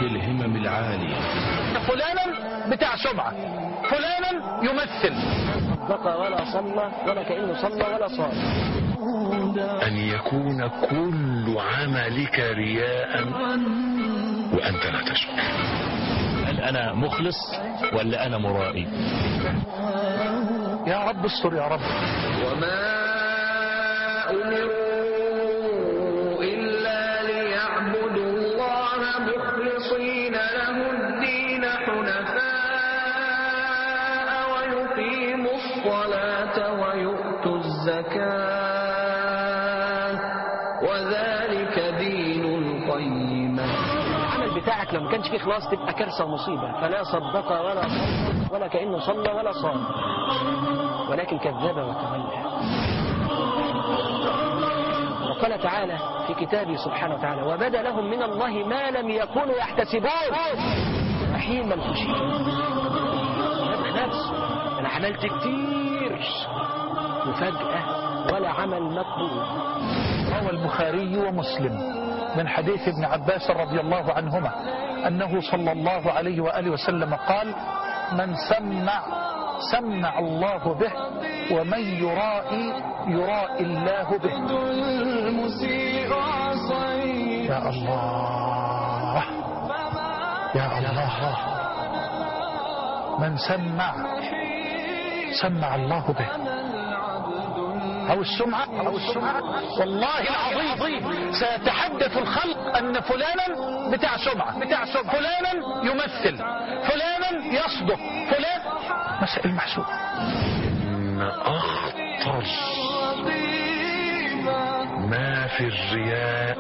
الهمم العالية فلانا بتاع سمعة فلانا يمثل صدق ولا صلى ولا كأنه صلى ولا صام أن يكون كل عملك رياء وأنت لا تشعر هل أنا مخلص ولا أنا مرائي يا رب استر يا رب وما أمروا إلا ليعبدوا الله مخلصين له الدين حنفاء ويقيموا الصلاة ويؤتوا الزكاة وذلك دين القيمة العمل بتاعك لو ما كانش فيه خلاص تبقى كارثة ومصيبة فلا صدق ولا صلى ولا كأنه صلى ولا صام ولكن كذب وتولى وقال تعالى في كتابه سبحانه وتعالى وبدا لهم من الله ما لم يكونوا يحتسبون رحيم الخشيع نفسه انا عملت كتير وفجأة ولا عمل مقبول روى البخاري ومسلم من حديث ابن عباس رضي الله عنهما أنه صلى الله عليه وآله وسلم قال من سمع سمع الله به ومن يرائي يرائي الله به يا الله يا الله من سمع سمع الله به أو السمعة أو السمعة والله العظيم سيتحدث الخلق أن فلانا بتاع سمعة بتاع سمعة فلانا يمثل فلانا يصدق فلان مسائل محسوبة إن أخطر ما في الرياء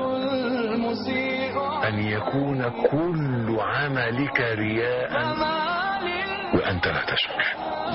أن يكون كل عملك رياء وأنت لا تشعر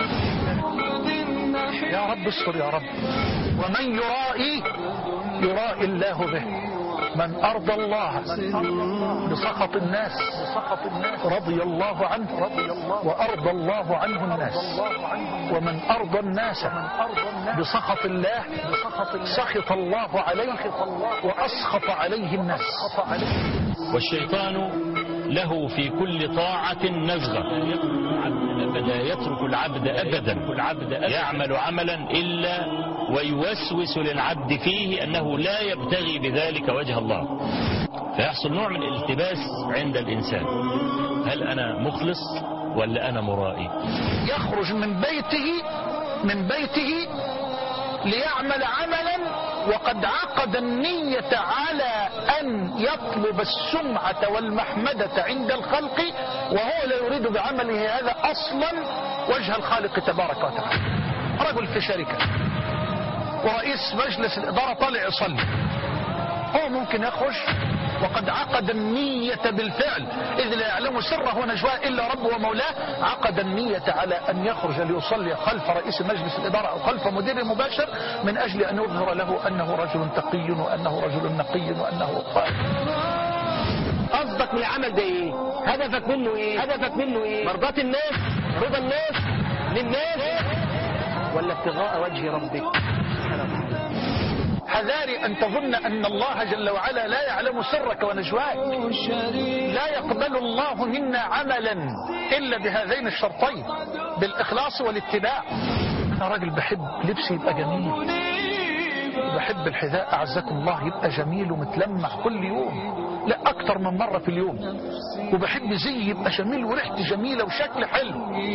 يا رب استر يا رب ومن يرائي يرائي الله به من أرضى الله بسخط الناس رضي الله عنه وأرضى الله عنه الناس ومن أرضى الناس بسخط الله سخط الله عليه وأسخط عليه الناس والشيطان له في كل طاعة نزغة لا يترك العبد أبدا العبد يعمل عملا إلا ويوسوس للعبد فيه أنه لا يبتغي بذلك وجه الله فيحصل نوع من الالتباس عند الإنسان هل أنا مخلص ولا أنا مرائي يخرج من بيته من بيته ليعمل عملا وقد عقد النية على أن يطلب السمعة والمحمدة عند الخلق وهو لا يريد بعمله هذا أصلا وجه الخالق تبارك وتعالى رجل في شركة ورئيس مجلس الإدارة طالع يصلي هو ممكن يخرج وقد عقد النية بالفعل إذ لا يعلم سره ونجواه إلا رب ومولاه عقد النية على أن يخرج ليصلي خلف رئيس مجلس الإدارة أو خلف مدير مباشر من أجل أن يظهر له أنه رجل تقي وأنه رجل نقي وأنه قائم قصدك من العمل ده ايه هدفك منه ايه هدفك منه ايه مرضاة الناس رضا الناس للناس ولا ابتغاء وجه ربك سبحانه وتعالى حذاري أن تظن أن الله جل وعلا لا يعلم سرك ونجواك لا يقبل الله منا عملا إلا بهذين الشرطين بالإخلاص والاتباع أنا راجل بحب لبسي يبقى جميل بحب الحذاء أعزكم الله يبقى جميل ومتلمع كل يوم لا أكتر من مرة في اليوم وبحب زي يبقى جميل وريحتي جميلة وشكل حلو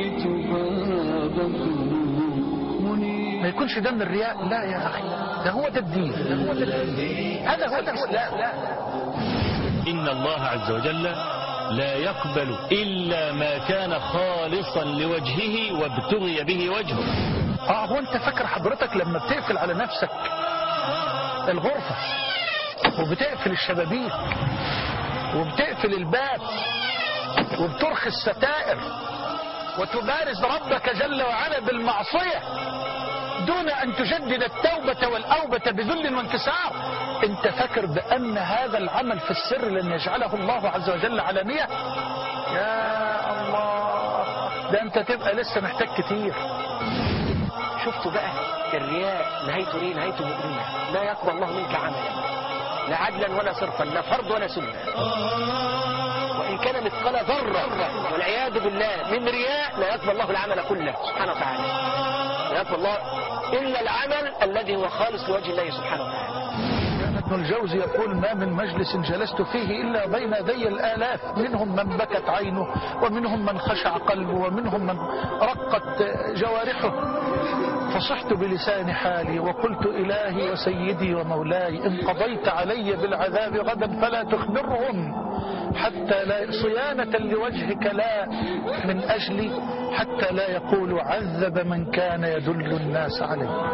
ما يكونش ده من الرياء لا يا أخي ده هو ده الدين هذا هو الإسلام إن الله عز وجل لا يقبل إلا ما كان خالصا لوجهه وابتغي به وجهه اه هو انت فاكر حضرتك لما بتقفل على نفسك الغرفة وبتقفل الشبابيك وبتقفل الباب وبترخي الستائر وتبارز ربك جل وعلا بالمعصية دون أن تجدد التوبة والأوبة بذل وانكسار انت فاكر بأن هذا العمل في السر لن يجعله الله عز وجل علانية يا الله ده انت تبقى لسه محتاج كتير شفتوا بقى الرياء نهايته ايه نهايته مؤلمة لا يقبل الله منك عملا لا عدلا ولا صرفا لا فرض ولا سنة وإن كان مثقال ذرة والعياذ بالله من رياء لا يقبل الله العمل كله سبحانه وتعالى لا يقبل الله إلا العمل الذي هو خالص لوجه الله سبحانه وتعالى كان ابن الجوزي يقول ما من مجلس جلست فيه إلا بين يدي الآلاف منهم من بكت عينه ومنهم من خشع قلبه ومنهم من رقت جوارحه فصحت بلسان حالي وقلت إلهي وسيدي ومولاي إن قضيت علي بالعذاب غدا فلا تخبرهم حتى لا صيانة لوجهك لا من أجلي حتى لا يقول عذب من كان يدل الناس عليه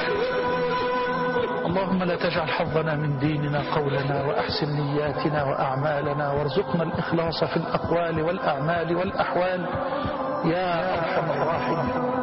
اللهم لا تجعل حظنا من ديننا قولنا وأحسن نياتنا وأعمالنا وارزقنا الإخلاص في الأقوال والأعمال والأحوال يا أرحم الراحمين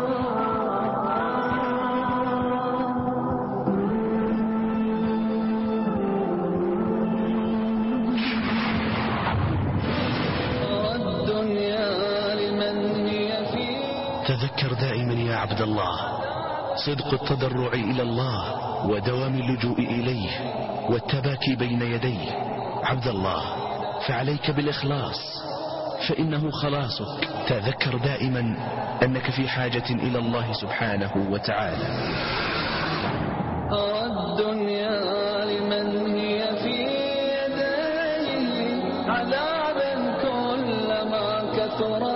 الدنيا لمن هي فيه تذكر دائما يا عبد الله صدق التضرع إلى الله ودوام اللجوء إليه والتباكي بين يديه عبد الله فعليك بالإخلاص فإنه خلاصك تذكر دائما أنك في حاجة إلى الله سبحانه وتعالى أرى الدنيا لمن هي في يديه عذابا كلما كثر